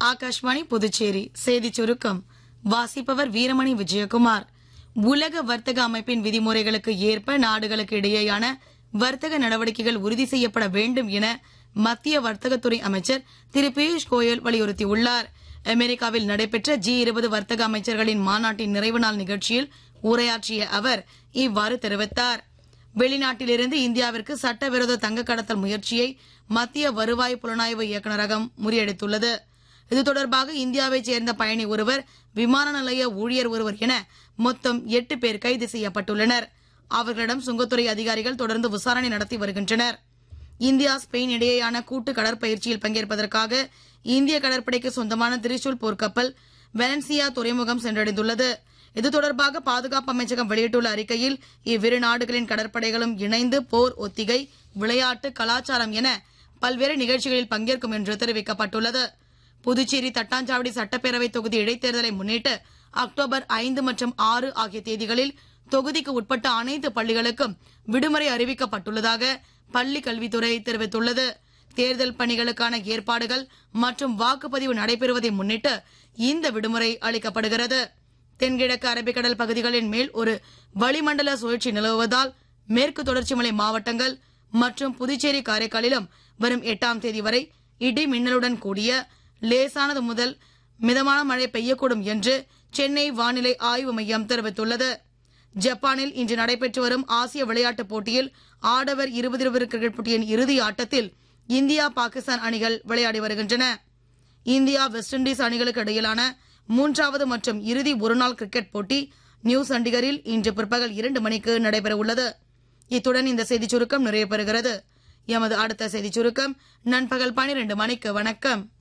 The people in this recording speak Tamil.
ஆகாஷ்வாணி புதுச்சேரி செய்திச் சுருக்கம் வாசிப்பவர் வீரமணி விஜயகுமார் உலக வர்த்தக அமைப்பின் விதிமுறைகளுக்கு ஏற்ப நாடுகளுக்கு இடையேயான வர்த்தக நடவடிக்கைகள் உறுதி செய்யப்பட வேண்டும் என மத்திய வர்த்தகத்துறை அமைச்சர் திரு பியூஷ் கோயல் வலியுறுத்தியுள்ளார் அமெரிக்காவில் நடைபெற்ற ஜி இருபது வர்த்தக அமைச்சர்களின் மாநாட்டின் நிறைவு நாள் நிகழ்ச்சியில் உரையாற்றிய அவர் இவ்வாறு தெரிவித்தார் வெளிநாட்டிலிருந்து இந்தியாவிற்கு சட்டவிரோத தங்க கடத்தல் முயற்சியை மத்திய வருவாய் புலனாய்வு இயக்குநரகம் முறியடித்துள்ளது இது தொடர்பாக இந்தியாவைச் சேர்ந்த பயணி ஒருவர் விமான நிலைய ஊழியர் ஒருவர் என மொத்தம் எட்டு பேர் கைது செய்யப்பட்டுள்ளனர் அவர்களிடம் சுங்கத்துறை அதிகாரிகள் தொடர்ந்து விசாரணை நடத்தி வருகின்றனர் இந்தியா ஸ்பெயின் இடையேயான கூட்டு கடற்பயிற்சியில் பங்கேற்பதற்காக இந்திய கடற்படைக்கு சொந்தமான திரிசூல் போர்க்கப்பல் வெலன்சியா துறைமுகம் சென்றடைந்துள்ளது இது தொடர்பாக பாதுகாப்பு அமைச்சகம் வெளியிட்டுள்ள அறிக்கையில் இவ்விரு நாடுகளின் கடற்படைகளும் இணைந்து போர் ஒத்திகை விளையாட்டு கலாச்சாரம் என பல்வேறு நிகழ்ச்சிகளில் பங்கேற்கும் என்று தெரிவிக்கப்பட்டுள்ளது புதுச்சேரி தட்டாஞ்சாவடி சட்டப்பேரவை தொகுதி இடைத்தேர்தலை முன்னிட்டு அக்டோபர் ஐந்து மற்றும் ஆறு ஆகிய தேதிகளில் தொகுதிக்கு உட்பட்ட அனைத்து பள்ளிகளுக்கும் விடுமுறை அறிவிக்கப்பட்டுள்ளதாக பள்ளி கல்வித்துறை தெரிவித்துள்ளது தேர்தல் பணிகளுக்கான ஏற்பாடுகள் மற்றும் வாக்குப்பதிவு நடைபெறுவதை முன்னிட்டு இந்த விடுமுறை அளிக்கப்படுகிறது தென்கிழக்கு அரபிக்கடல் பகுதிகளின் மேல் ஒரு வளிமண்டல சுழற்சி நிலவுவதால் மேற்கு தொடர்ச்சி மலை மாவட்டங்கள் மற்றும் புதுச்சேரி காரைக்காலிலும் வரும் எட்டாம் தேதி வரை இடி மின்னலுடன் கூடிய லேசானது முதல் மிதமான மழை பெய்யக்கூடும் என்று சென்னை வானிலை ஆய்வு மையம் தெரிவித்துள்ளது ஜப்பானில் இன்று நடைபெற்று வரும் ஆசிய விளையாட்டுப் போட்டியில் ஆடவர் இருபது இருபது கிரிக்கெட் போட்டியின் இறுதி ஆட்டத்தில் இந்தியா பாகிஸ்தான் அணிகள் விளையாடி வருகின்றன இந்தியா வெஸ்ட் இண்டீஸ் அணிகளுக்கு இடையிலான மூன்றாவது மற்றும் இறுதி ஒருநாள் கிரிக்கெட் போட்டி நியூ சண்டிகரில் இன்று பிற்பகல் இரண்டு மணிக்கு நடைபெற உள்ளது இத்துடன் இந்த செய்திச் சுருக்கம் நிறைவு பெறுகிறது எமது அடுத்த செய்திச் சுருக்கம் நண்பகல் பனிரெண்டு மணிக்கு வணக்கம்